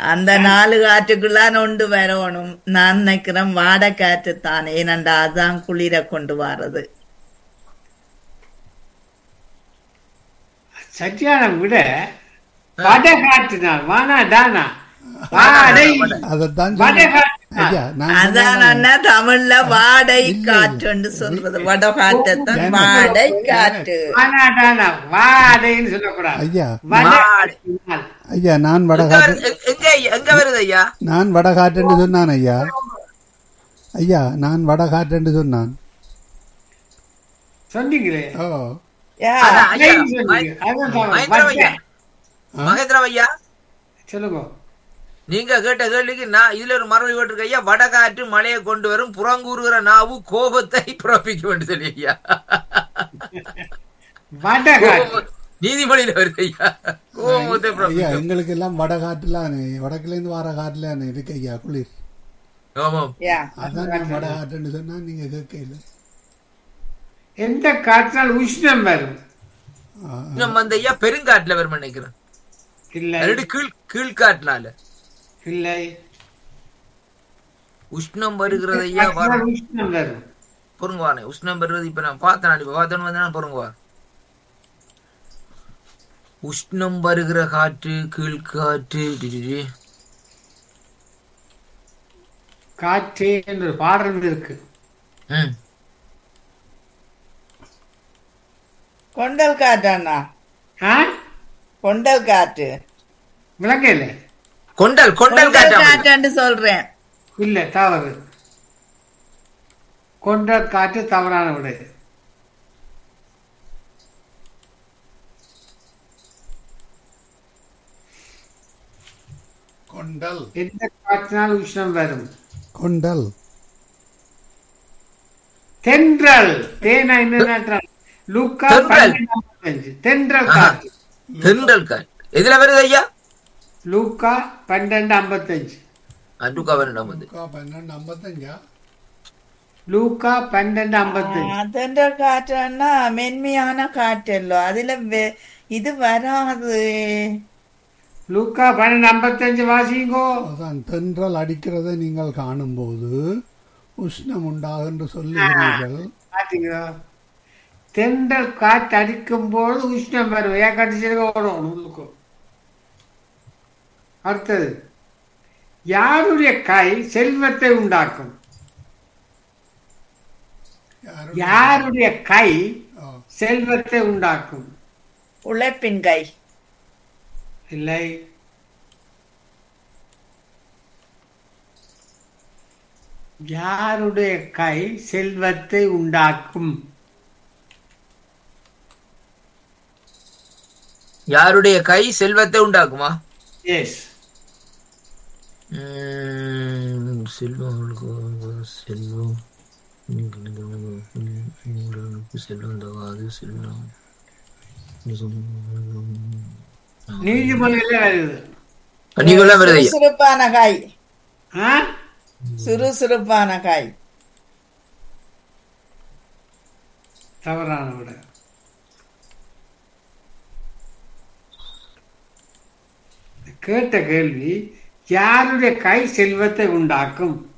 அந்த நாலு காற்றுக்குள்ளான் ஒன்று வரணும் நான் நினைக்கிறேன் வாடை காற்று தான் ஏனண்டா அதான் குளிர கொண்டு வர்றது சத்தியான விட வடை காட்டினார் வானா டானா வாடை அதைத்தான் வடை சொன்னேன். காட்டினார் ஐயா நான் அதான் சொன்னேன். அண்ணா தமிழ்ல வாடை காற்றுன்னு சொல்றது வட காற்றைத்தான் வாடை காற்று வானா டானா வாடைன்னு சொல்லக்கூடாது ஐயா வடை வாடை. காட்டினார். ஐயா நான் எங்க வடகாட்டு வருது- எங்க- எங்க ஐயா- எங்க வருது ஐயா நான் வடகாட்டுன்னு சொன்னான் ஐயா ஐயா நான் வடகாட்டுன்னு சொன்னான் சொன்னீங்களே ஓ யா, அதான் ஐயா, வடைன்னு சொன்னீங்க. அதான் தவறு. மகேந்திரம் ஐயா வடை. மகேந்திரம் ஐயா சொல்லுங்க நீங்க கேட்ட கேள்விக்கு நான் இதுல ஒரு மறுபடி போட்டிருக்க ஐயா வடகாற்று மழையை கொண்டு வரும் புறங்கூறுகிற நாவு கோபத்தை பிறப்பிக்க வேண்டும் சொல்லி ஐயா வடை காட்டு கோபம் நீதிமொழியில வருது ஐயா கோபத்தை ஐயா பிறப்பிக்கும் எங்களுக்கு எல்லாம் வடகாட்டுலாம் வடக்குலேருந்து வர காட்டுல இருக்கு ஐயா குளிர் ஆமாம் யா. அதான் நான் வடகாட்டுன்னு சொன்னா நீங்க கேட்கல எந்த காற்றினால் உஷ்ணம் வரும் இன்னும் அந்த ஐயா பெருங்காட்டுல வரும் நினைக்கிறேன் இல்லை அல்லது கீழ் கீழ்காட்டுனால இல்லை உஷ்ணம் வருகிறது ஐயா காற்றினால் உஷ்ணம் வரும் பொருங்குவானே உஷ்ணம் வருவது இப்ப நான் பார்த்தேன் இப்ப பார்த்தோன்னு வந்து பொருங்குவார் உஷ்ணம் வருகிற காற்று கீழ்காற்று டிடிடி. காற்றே என்று ஒரு பாடல் இருக்கு ம். கொண்டல் காற்று அண்ணா ஆ கொண்டல் காற்று விளங்கல கொண்டல் கொண்டல் கொண்டல் காற்று காற்றுன்னு சொல்றேன் இல்ல தவறு கொண்ட காற்று தவறான விடை கொண்டல் எந்த காற்றினால் உஷ்ணம் வரும் கொண்டல் தென்றல் தேனா என்ன லூக்கா தென்றல். பன்னெண்டு ஐம்பத்தஞ்சு தென்றல் ஆஹா. காற்று தென்றல் காற்று எதுல வருது ஐயா லூக்கா பன்னெண்டு ஐம்பத்தஞ்சு அண்டுக்கா வேண்டாம் வந்து பன்னெண்டு ஐம்பத்தஞ்சா லூக்கா பன்னெண்டு ஐம்பத்தஞ்சு அதென்ற காற்றுன்னா மென்மையான காற்றல்லோ அதுல வெ- இது வராது லூக்கா பன்னெண்டு ஐம்பத்தஞ்சு வாசிங்கோ அதான் தென்றல் அடிக்கிறதை நீங்கள் காணும்போது உஷ்ணம் உண்டாகும் என்று சொல்லுகிறீர்கள் பாத்தீங்களா தென்றல் காற்று அடிக்கும் போது உஷ்ணம் வரும் ஏன் கடிச்சிருக்க ஓடும் உள்ளுக்கு அடுத்தது யாருடைய கை செல்வத்தை உண்டாக்கும் யாரு- யாருடைய கை ஆ, செல்வத்தை உண்டாக்கும் உழைப்பின் கை இல்லை யாருடைய கை செல்வத்தை உண்டாக்கும் யாருடைய கை செல்வத்தை உண்டாக்குமா எஸ் உம், செல்வம் அவளுக்கு செல்வம் உங்களுக்கு செல்வம் தகாது செல்வம் நீதிமொழியில வருது நீங்களா வருது ஐயா சுறுசுறுப்பான காய் ஆ? சுறுசுறுப்பான காய் தவறான விட கேட்ட கேள்வி யாருடைய கை செல்வத்தை உண்டாக்கும்